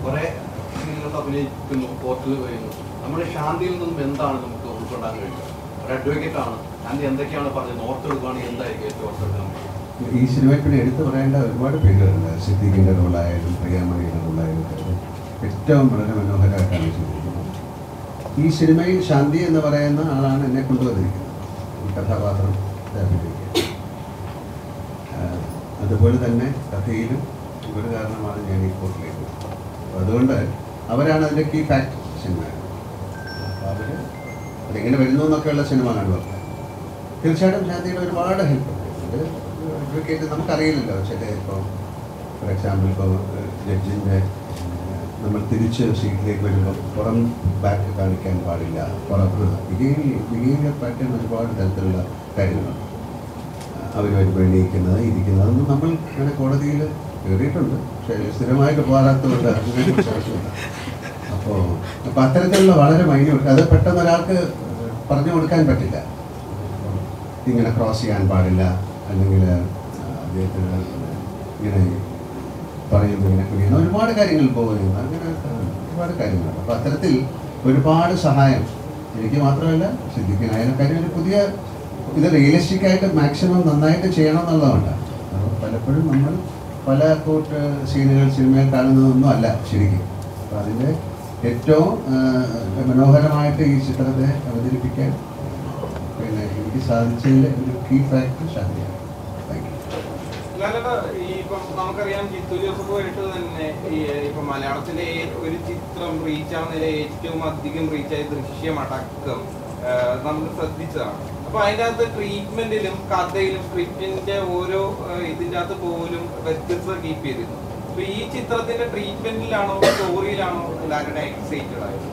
കുറെ സീനുകൾ അഭിനയിക്കുന്നു കോർട്ടിൽ വരുന്നു നമ്മുടെ ശാന്തിയിൽ നിന്നും എന്താണ് നമുക്ക് ഉൾക്കൊണ്ടാൻ കഴിയുക ഒരു അഡ്വക്കേറ്റ് ആണ് ശാന്തി എന്തൊക്കെയാണ് പറഞ്ഞത് ഓർത്തെടുക്കുകയാണെങ്കിൽ എന്തായിരിക്കും ഏറ്റവും ഓർത്തെടുക്കാൻ കഴിയുക ഈ സിനിമയിൽ പിന്നെ എടുത്തു പറയേണ്ട ഒരുപാട് പേരുകളുണ്ട് സിദ്ദീഖിൻ്റെ റോളായാലും പ്രിയാമണിയുടെ റോളായാലും ഒക്കെ ഏറ്റവും വളരെ മനോഹരമായിട്ടാണ് ചെയ്തിരിക്കുന്നത് ഈ സിനിമയിൽ ശാന്തി എന്ന് പറയുന്ന ആളാണ് എന്നെ കൊണ്ടുവന്നിരിക്കുന്നത് ഈ കഥാപാത്രം അഭിനയിക്കാൻ ആഹ് അതുപോലെ തന്നെ കഥയിലും ഒരു കാരണമാണ് ഞാൻ ഈ കോർട്ടിലേക്ക് വരുന്നത്. അപ്പോൾ അതുകൊണ്ട് അവരാണ് അതിൻ്റെ കീ ഫാക്ട് സിനിമ അപ്പോൾ അവർ അതെങ്ങനെ വരുന്നു എന്നൊക്കെയുള്ള സിനിമ കാണുക തീർച്ചയായിട്ടും ശാന്തിയുടെ ഒരുപാട് ഹെൽപ്പ് ഉണ്ട് അഡ്വക്കേറ്റ് നമുക്കറിയില്ലല്ലോ ചില ഇപ്പോൾ ഫോർ എക്സാമ്പിൾ ഇപ്പോൾ ജഡ്ജിൻ്റെ നമ്മൾ തിരിച്ച് സീറ്റിലേക്ക് വരുമ്പോൾ പുറം ബാക്ക് കാണിക്കാൻ പാടില്ല പുറം ബിഹേവിയർ ബിഹേവിയർ പാറ്റേൺ ഒരുപാട് തരത്തിലുള്ള കാര്യങ്ങളുണ്ട് അവർ വരുമ്പോൾ എണീക്കുന്നത് ഇരിക്കുന്നത് അതൊന്നും നമ്മൾ അങ്ങനെ കോടതിയിൽ കയറിയിട്ടുണ്ട് പക്ഷേ സ്ഥിരമായിട്ട് പോകാത്തതുകൊണ്ട് അതിനെക്കുറിച്ച് ആവശ്യമില്ല അപ്പോൾ അപ്പോൾ അത്തരത്തിലുള്ള വളരെ മൈന്യൂട്ട് അത് പെട്ടെന്ന് ഒരാൾക്ക് പറഞ്ഞു കൊടുക്കാൻ പറ്റില്ല ഇങ്ങനെ ക്രോസ് ചെയ്യാൻ പാടില്ല അല്ലെങ്കിൽ അദ്ദേഹത്തിന് ഇങ്ങനെ പറയുമ്പോൾ ഇങ്ങനെ കുനിയുന്ന ഒരുപാട് കാര്യങ്ങൾ പോകുന്നു അങ്ങനെ ഒരുപാട് കാര്യങ്ങളുണ്ട് അപ്പോൾ അത്തരത്തിൽ ഒരുപാട് സഹായം എനിക്ക് മാത്രമല്ല സിദ്ധിക്കാനായാലും കാര്യം ഒരു പുതിയ ഇത് റിയലിസ്റ്റിക് ആയിട്ട് മാക്സിമം നന്നായിട്ട് ചെയ്യണം എന്നുള്ളതുകൊണ്ട് അപ്പോൾ പലപ്പോഴും നമ്മൾ പല കോട്ട് സീനുകൾ സിനിമയിൽ കാണുന്നതൊന്നും അല്ല ശരിക്കും അപ്പോൾ അതിൻ്റെ ഏറ്റവും ആ, മനോഹരമായിട്ട് ഈ ചിത്രത്തെ അവതരിപ്പിക്കാൻ പിന്നെ എനിക്ക് സാധിച്ചതിൽ ഒരു കീ ഫാക്ടർ ശാന്തിയാണ് താങ്ക് യു ലാലേട്ടാ, ഈ ഇപ്പം നമുക്കറിയാം ജിത്തു ജോസഫുമായിട്ട് തന്നെ ഈ ഇപ്പൊ മലയാളത്തിലെ ഒരു ചിത്രം റീച്ച് ആവുന്നതിലെ ഏറ്റവും അധികം റീച്ച് ആയ ദൃശ്യമടക്കം ആ, നമ്മൾ ശ്രദ്ധിച്ചതാണ് അപ്പൊ അതിന്റെ അകത്ത് ട്രീറ്റ്മെന്റിലും കഥയിലും സ്ക്രിപ്റ്റിന്റെ ഓരോ ആ, ഇതിന്റെ അകത്ത് പോലും വ്യത്യസ്തത കീപ്പ് ചെയ്തിരുന്നു അപ്പൊ ഈ ചിത്രത്തിന്റെ ട്രീറ്റ്മെന്റിലാണോ സ്റ്റോറിയിലാണോ ലാലേട്ട എക്സൈറ്റഡ് ആയത്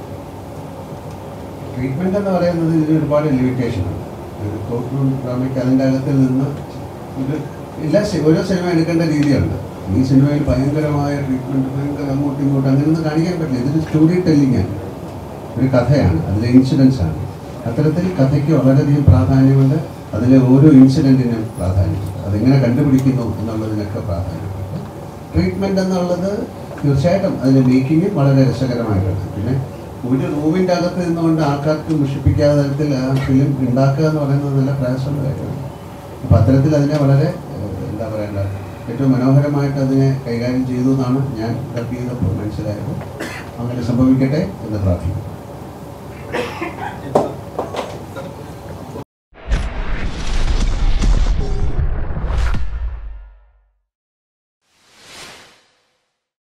ട്രീറ്റ്മെന്റ് എന്ന് പറയുന്നത് ഇതിന് ഒരുപാട് ലിമിറ്റേഷൻ ഉണ്ട് ഒരു കോർട്ട് റൂം ഡ്രാമയ്ക്ക് അതിൻ്റെ അകത്തിൽ നിന്ന് ഒരു എല്ലാ സി- ഓരോ സിനിമ എടുക്കേണ്ട രീതിയുണ്ട് ഈ സിനിമയിൽ ഭയങ്കരമായ ട്രീറ്റ്മെന്റ് ഭയങ്കര അങ്ങോട്ടും ഇങ്ങോട്ടും അങ്ങനെയൊന്നും കാണിക്കാൻ പറ്റില്ല ഇതൊരു സ്റ്റോറി ടെല്ലിംഗ് ആണ് ഒരു കഥയാണ് അതിലെ ഇൻസിഡൻസ് ആണ് അത്തരത്തിൽ കഥയ്ക്ക് വളരെയധികം പ്രാധാന്യമുണ്ട് അതിലെ ഓരോ ഇൻസിഡൻറ്റിനും പ്രാധാന്യമുണ്ട് അതെങ്ങനെ കണ്ടുപിടിക്കുന്നു എന്നുള്ളതിനൊക്കെ പ്രാധാന്യമുണ്ട് ട്രീറ്റ്മെന്റ് എന്നുള്ളത് തീർച്ചയായിട്ടും അതിന്റെ മേക്കിംഗ് വളരെ രസകരമായിട്ടുണ്ട് പിന്നെ ഒരു റൂമിൻ്റെ അകത്ത് നിന്നുകൊണ്ട് ആൾക്കാർക്ക് മുഷിപ്പിക്കാത്ത തരത്തിൽ ആ ഫിലിം ഉണ്ടാക്കുക എന്ന് പറയുന്നത് നല്ല പ്രയാസമുള്ള കാര്യമാണ് അപ്പോൾ അത്തരത്തിൽ അതിനെ വളരെ ഏഹ്, എന്താ പറയണ്ട ഏറ്റവും മനോഹരമായിട്ട് അതിനെ കൈകാര്യം ചെയ്തു എന്നാണ് ഞാൻ ഡബ് ചെയ്തപ്പോൾ മനസ്സിലായത് അങ്ങനെ സംഭവിക്കട്ടെ എന്ന് പ്രാർത്ഥിക്കുന്നു